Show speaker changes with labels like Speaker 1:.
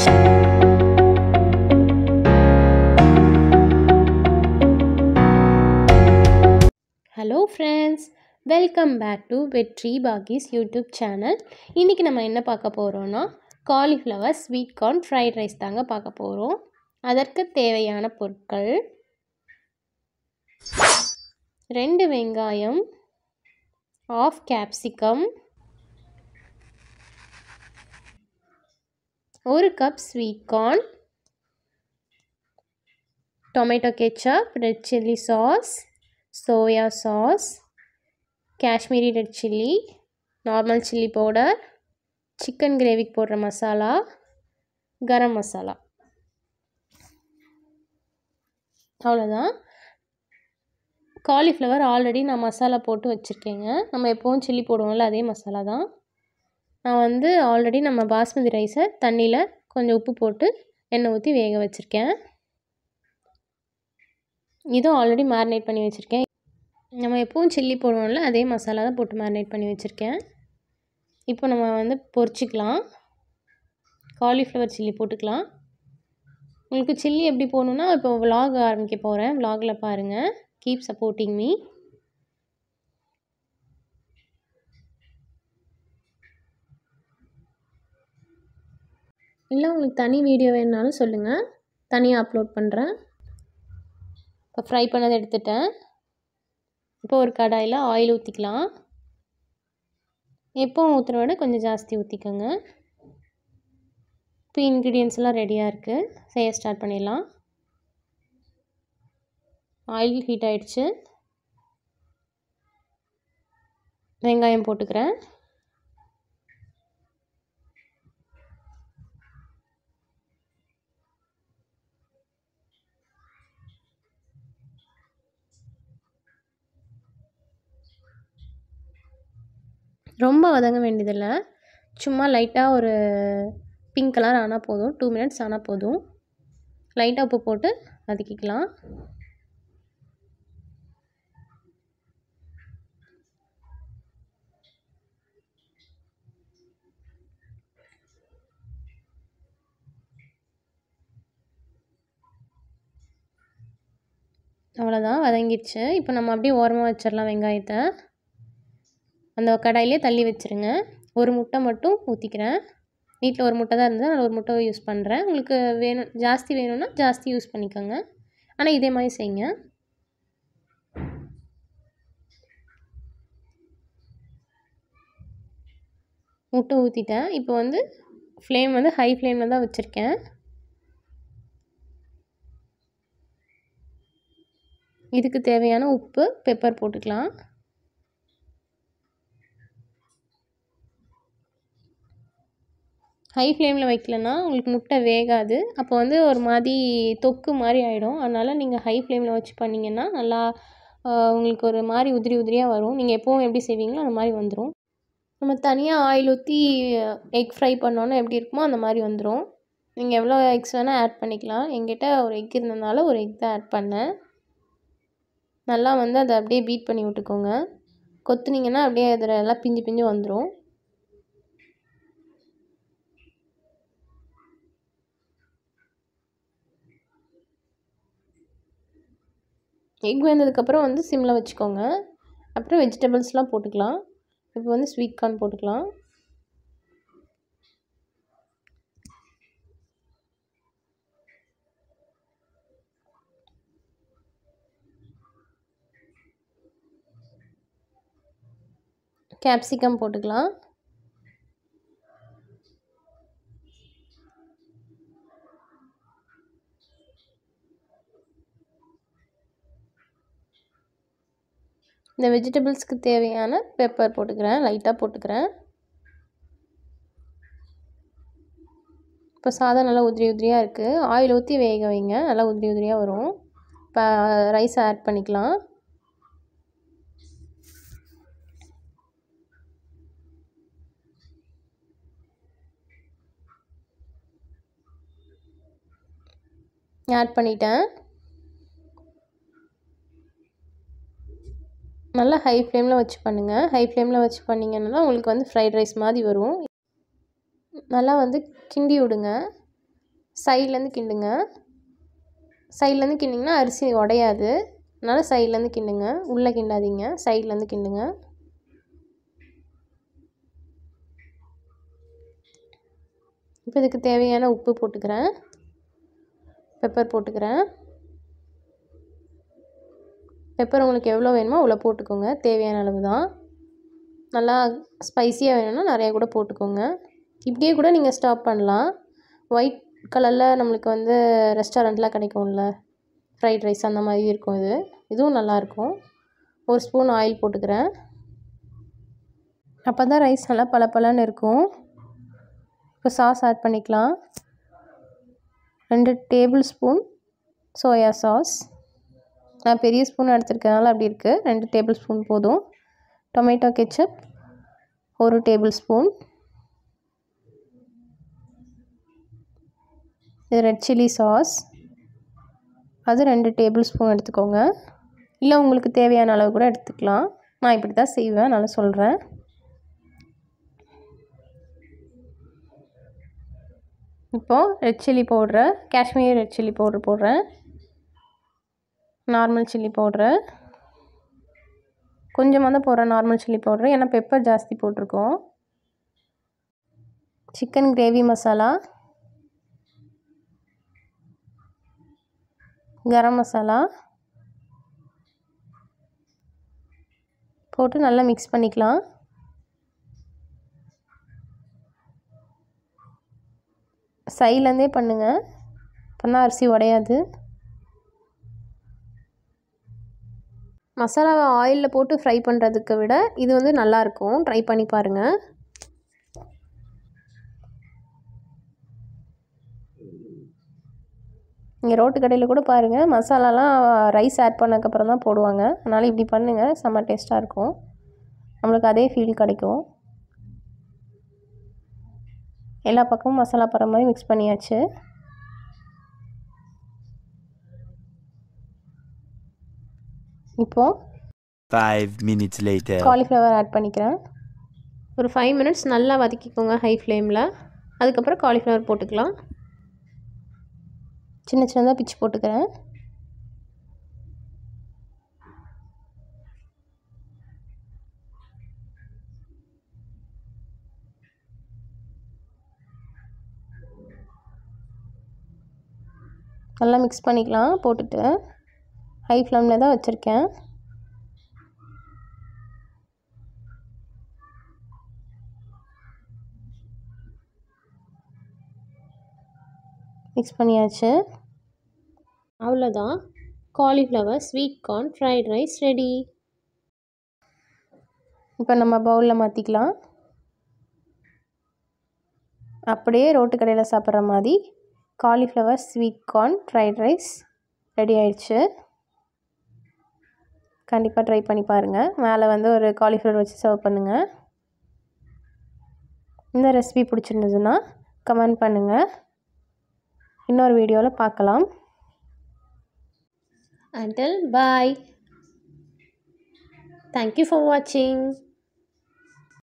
Speaker 1: Hello friends welcome back to Vetri பாகிஸ் YouTube channel இன்றைக்கி நம்ம என்ன பார்க்க போகிறோன்னா cauliflower sweet corn fried rice தாங்க பார்க்க போகிறோம் அதற்கு தேவையான பொருட்கள் ரெண்டு வெங்காயம் ஆஃப் கேப்சிகம் ஒரு cup sweet corn tomato ketchup red chilli sauce soya sauce Kashmiri red chilli normal chilli powder chicken கிரேவிக்கு போடுற மசாலா கரம் மசாலா அவ்வளோதான் காலிஃப்ளவர் ஆல்ரெடி நான் மசாலா போட்டு வச்சுருக்கேங்க நம்ம எப்போவும் சில்லி போடுவோம்ல அதே மசாலா தான் நான் வந்து ஆல்ரெடி நம்ம பாஸ்மதி ரைஸை தண்ணியில் கொஞ்சம் உப்பு போட்டு எண்ணெய் ஊற்றி வேக வச்சுருக்கேன் இதுவும் ஆல்ரெடி மேரினேட் பண்ணி வச்சுருக்கேன் நம்ம எப்பவும் சில்லி போடுவோம்ல அதே மசாலா தான் போட்டு மேரினேட் பண்ணி வச்சுருக்கேன் இப்போ நம்ம வந்து பொரிச்சிக்கலாம் காலிஃப்ளவர் சில்லி போட்டுக்கலாம் உங்களுக்கு சில்லி எப்படி போகணுன்னா இப்போ விலாக் ஆரம்பிக்க போகிறேன் விலாகில் பாருங்கள் கீப் சப்போர்ட்டிங் மீ இல்லை உங்களுக்கு தனி வீடியோ வேணுனாலும் சொல்லுங்கள் தனியாக அப்லோட் பண்ணுறேன் இப்போ ஃப்ரை பண்ணதை எடுத்துட்டேன் இப்போ ஒரு கடாயில் ஆயில் ஊற்றிக்கலாம் எப்போவும் ஊற்றுற விட கொஞ்சம் ஜாஸ்தி ஊற்றிக்கோங்க இப்போ இன்க்ரீடியன்ஸ் எல்லாம் ரெடியாக இருக்குது செய்ய ஸ்டார்ட் பண்ணிடலாம் ஆயில் ஹீட் ஆகிடுச்சு வெங்காயம் போட்டுக்கிறேன் ரொம்ப வதங்க வேண்டியதில்லை சும்மா லைட்டாக ஒரு பிங்க் கலர் ஆனால் போதும் டூ மினிட்ஸ் ஆனால் போதும் லைட்டாக உப்பு போட்டு வதக்கிக்கலாம் அவ்வளோதான் வதங்கிடுச்சு இப்போ நம்ம அப்படியே ஓரமாக வச்சிடலாம் வெங்காயத்தை அந்த கடாயிலே தள்ளி வச்சுருங்க ஒரு முட்டை மட்டும் ஊற்றிக்கிறேன் வீட்டில் ஒரு முட்டை தான் இருந்தது நான் ஒரு முட்டை யூஸ் பண்ணுறேன் உங்களுக்கு வேணும் ஜாஸ்தி வேணும்னா ஜாஸ்தி யூஸ் பண்ணிக்கோங்க ஆனால் இதே மாதிரி செய்யுங்க முட்டை ஊற்றிட்டேன் இப்போ வந்து ஃப்ளேம் வந்து ஹை ஃப்ளேமில் தான் வச்சுருக்கேன் இதுக்கு தேவையான உப்பு பெப்பர் போட்டுக்கலாம் ஹை ஃப்ளேமில் வைக்கலன்னா உங்களுக்கு முட்டை வேகாது அப்போ வந்து ஒரு மாதிரி தொக்கு மாதிரி ஆகிடும் அதனால் நீங்கள் ஹை ஃப்ளேமில் வச்சு பண்ணிங்கன்னா நல்லா உங்களுக்கு ஒரு மாதிரி உதிரி உதிரியாக வரும் நீங்கள் எப்போவும் எப்படி செய்வீங்களோ அந்த மாதிரி வந்துடும் நம்ம தனியாக ஆயில் ஊற்றி எக் ஃப்ரை பண்ணோன்னா எப்படி இருக்குமோ அந்த மாதிரி வந்துடும் நீங்கள் எவ்வளோ எக்ஸ் வேணால் ஆட் பண்ணிக்கலாம் எங்கிட்ட ஒரு எக் இருந்ததுனால ஒரு எக் தான் ஆட் பண்ணேன் நல்லா வந்து அதை அப்படியே பீட் பண்ணி விட்டுக்கோங்க கொத்துனீங்கன்னா அப்படியே அதில் எல்லாம் பிஞ்சு பிஞ்சு வந்துடும் எக் வெந்ததுக்கப்புறம் வந்து சிம்மில் வச்சுக்கோங்க அப்புறம் வெஜிடபிள்ஸ்லாம் போட்டுக்கலாம் இப்போ வந்து ஸ்வீட் கார்ன் போட்டுக்கலாம் கேப்சிகம் போட்டுக்கலாம் இந்த வெஜிடபிள்ஸ்க்கு தேவையான பெப்பர் போட்டுக்கிறேன் லைட்டாக போட்டுக்கிறேன் இப்போ சாதம் நல்லா உதிரி உதிரியாக இருக்குது ஆயில் ஊற்றி வேக வைங்க நல்லா உதிரி உதிரியாக வரும் இப்போ ரைஸ் ஆட் பண்ணிக்கலாம் ஆட் பண்ணிட்டேன் நல்லா ஹை ஃப்ளேமில் வச்சு பண்ணுங்கள் ஹை ஃப்ளேமில் வச்சு பண்ணிங்கன்னா உங்களுக்கு வந்து ஃப்ரைட் ரைஸ் மாதிரி வரும் நல்லா வந்து கிண்டி விடுங்க சைட்லேருந்து கிண்டுங்க சைட்லேருந்து கிண்டிங்கன்னா அரிசி உடையாது அதனால் சைட்லேருந்து கிண்டுங்க உள்ளே கிண்டாதீங்க சைட்லேருந்து கிண்டுங்க இப்போ இதுக்கு தேவையான உப்பு போட்டுக்கிறேன் பெப்பர் போட்டுக்கிறேன் பெப்பர் உங்களுக்கு எவ்வளோ வேணுமோ அவ்வளோ போட்டுக்கோங்க தேவையான அளவு தான் நல்லா ஸ்பைஸியாக வேணும்னா நிறையா கூட போட்டுக்கோங்க இப்படியே கூட நீங்கள் ஸ்டாப் பண்ணலாம் ஒயிட் கலரில் நம்மளுக்கு வந்து ரெஸ்டாரண்ட்டில் கிடைக்கும்ல ஃப்ரைட் ரைஸ் அந்த மாதிரி இருக்கும் இது இதுவும் நல்லாயிருக்கும் ஒரு ஸ்பூன் ஆயில் போட்டுக்கிறேன் அப்போ தான் ரைஸ் நல்லா பளபளன்னு இருக்கும் இப்போ சாஸ் ஆட் பண்ணிக்கலாம் ரெண்டு டேபிள் ஸ்பூன் சோயா சாஸ் நான் பெரிய ஸ்பூன் எடுத்துருக்கனால அப்படி இருக்குது ரெண்டு டேபிள் ஸ்பூன் போதும் டொமேட்டோ கெச்சப் ஒரு டேபிள் ஸ்பூன் இது ரெட் சில்லி சாஸ் அது ரெண்டு டேபிள் ஸ்பூன் எடுத்துக்கோங்க இல்லை உங்களுக்கு தேவையான அளவு கூட எடுத்துக்கலாம் நான் இப்படி தான் செய்வேன் நல்லா சொல்கிறேன் இப்போது red chilli powder Kashmiri red chilli powder போடுறேன் நார்மல் சில்லி பவுட்ரு கொஞ்சமாக தான் போடுறேன் நார்மல் சில்லி பவுட்ரு ஏன்னா பெப்பர் ஜாஸ்தி போட்டிருக்கோம் சிக்கன் கிரேவி மசாலா கரம் மசாலா போட்டு நல்லா மிக்ஸ் பண்ணிக்கலாம் சைட்லேருந்தே பண்ணுங்கள் அப்போ தான் அரிசி உடையாது மசாலாவை ஆயிலில் போட்டு ஃப்ரை பண்ணுறதுக்கு விட இது வந்து நல்லாயிருக்கும் ட்ரை பண்ணி பாருங்கள் இங்கே ரோட்டு கடையில் கூட பாருங்கள் மசாலாலாம் ரைஸ் ஆட் பண்ணக்கப்புறம் தான் போடுவாங்க அதனால் இப்படி பண்ணுங்கள் செம்ம டேஸ்ட்டாக இருக்கும் நம்மளுக்கு அதே ஃபீல் கிடைக்கும் எல்லா பக்கமும் மசாலா படுற மாதிரி மிக்ஸ் பண்ணியாச்சு இப்போது
Speaker 2: Five minutes later.
Speaker 1: Cauliflower add பண்ணிக்கிறேன் ஒரு ஃபைவ் மினிட்ஸ் நல்லா வதக்கிக்கோங்க ஹை ஃப்ளேமில் அதுக்கப்புறம் காலிஃப்ளவர் போட்டுக்கலாம் சின்ன சின்னதாக பிச்சு போட்டுக்கிறேன் நல்லா மிக்ஸ் பண்ணிக்கலாம் போட்டுட்டு ஹை ஃப்ளேமில் தான் வச்சுருக்கேன் மிக்ஸ் பண்ணியாச்சு அவ்வளோதான் cauliflower sweet corn fried rice ready இப்போ நம்ம பவுலில் மாற்றிக்கலாம் அப்படியே ரோட்டு கடையில் சாப்பிட்ற மாதிரி cauliflower sweet corn fried rice ready ஆயிடுச்சு கண்டிப்பாக ட்ரை பண்ணி பாருங்கள் மேலே வந்து ஒரு காலிஃப்ளவர் வச்சு சர்வ் பண்ணுங்கள் இந்த ரெசிபி பிடிச்சிருந்ததுன்னா கமெண்ட் பண்ணுங்கள் இன்னொரு வீடியோவில் பார்க்கலாம் until bye thank you for watching